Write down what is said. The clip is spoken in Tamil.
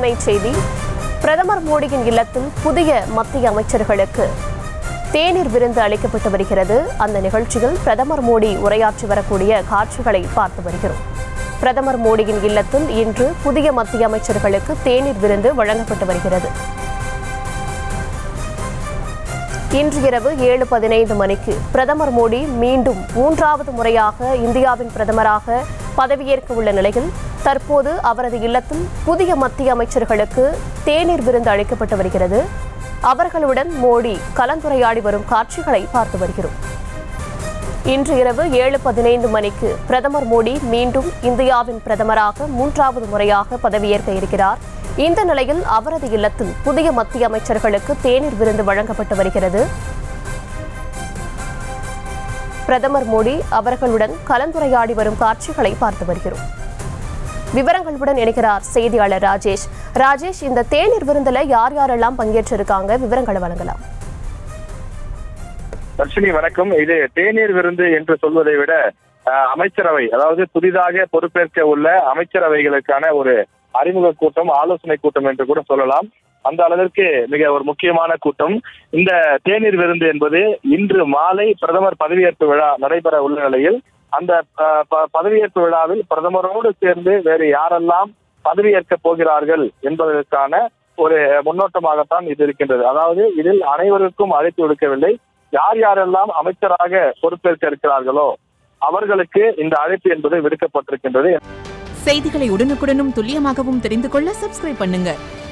அண்மை செய்தி பிரதமர் மோடியின் இல்லத்தில் புதிய மத்திய அமைச்சர்களுக்கு தேநீர் விருந்து அளிக்கப்பட்டு வருகிறது அந்த நிகழ்ச்சியில் பிரதமர் மோடி உரையாற்றி வரக்கூடிய காட்சிகளை பார்த்து வருகிறோம் பிரதமர் மோடியின் இல்லத்தில் இன்று புதிய மத்திய அமைச்சர்களுக்கு தேநீர் விருந்து வழங்கப்பட்டு வருகிறது இன்று இரவு ஏழு பதினைந்து மணிக்கு பிரதமர் மோடி மீண்டும் மூன்றாவது முறையாக இந்தியாவின் பிரதமராக பதவியேற்க உள்ள நிலையில் தற்போது அவரது இல்லத்தில் புதிய மத்திய அமைச்சர்களுக்கு தேநீர் விருந்து அளிக்கப்பட்டு வருகிறது அவர்களுடன் மோடி கலந்துரையாடி வரும் காட்சிகளை பார்த்து வருகிறோம் இன்று இரவு ஏழு பதினைந்து மணிக்கு பிரதமர் மோடி மீண்டும் இந்தியாவின் பிரதமராக மூன்றாவது முறையாக பதவியேற்க இருக்கிறார் இந்த நிலையில் அவரது இல்லத்தில் புதிய மத்திய அமைச்சர்களுக்கு தேநீர் விருந்து வழங்கப்பட்டு வருகிறது பிரதமர் மோடி அவர்களுடன் கலந்துரையாடி வரும் காட்சிகளை பார்த்து வருகிறோம் விவரங்களுடன் இணைக்கிறார் செய்தியாளர் ராஜேஷ் ராஜேஷ் இந்த தேநீர் விருந்துல யார் யாரெல்லாம் பங்கேற்றிருக்காங்க விவரங்களை வழங்கலாம் தர்ஷினி வணக்கம் இது தேநீர் விருந்து என்று சொல்வதை விட அஹ், அமைச்சரவை அதாவது புதிதாக பொறுப்பேற்க உள்ள அமைச்சரவைகளுக்கான ஒரு அறிமுக கூட்டம் ஆலோசனை கூட்டம் என்று கூட சொல்லலாம் அந்த அளவிற்கு மிக ஒரு முக்கியமான கூட்டம் இந்த தேநீர் விருந்து என்பது இன்று மாலை பிரதமர் பதவியேற்பு விழா நடைபெற உள்ள நிலையில் அந்த அஹ், ப- பதவியேற்பு விழாவில் பிரதமரோடு சேர்ந்து வேறு யாரெல்லாம் பதவியேற்க போகிறார்கள் என்பதற்கான ஒரு முன்னோட்டமாகத்தான் இது இருக்கின்றது அதாவது இதில் அனைவருக்கும் அழைப்பு விடுக்கவில்லை யார் யாரெல்லாம் அமைச்சராக பொறுப்பேற்க இருக்கிறார்களோ அவர்களுக்கு இந்த அழைப்பு என்பது விடுக்கப்பட்டிருக்கின்றது செய்திகளை உடனுக்குடனும் துல்லியமாகவும் தெரிந்து கொள்ள சப்ஸ்கிரைப் பண்ணுங்க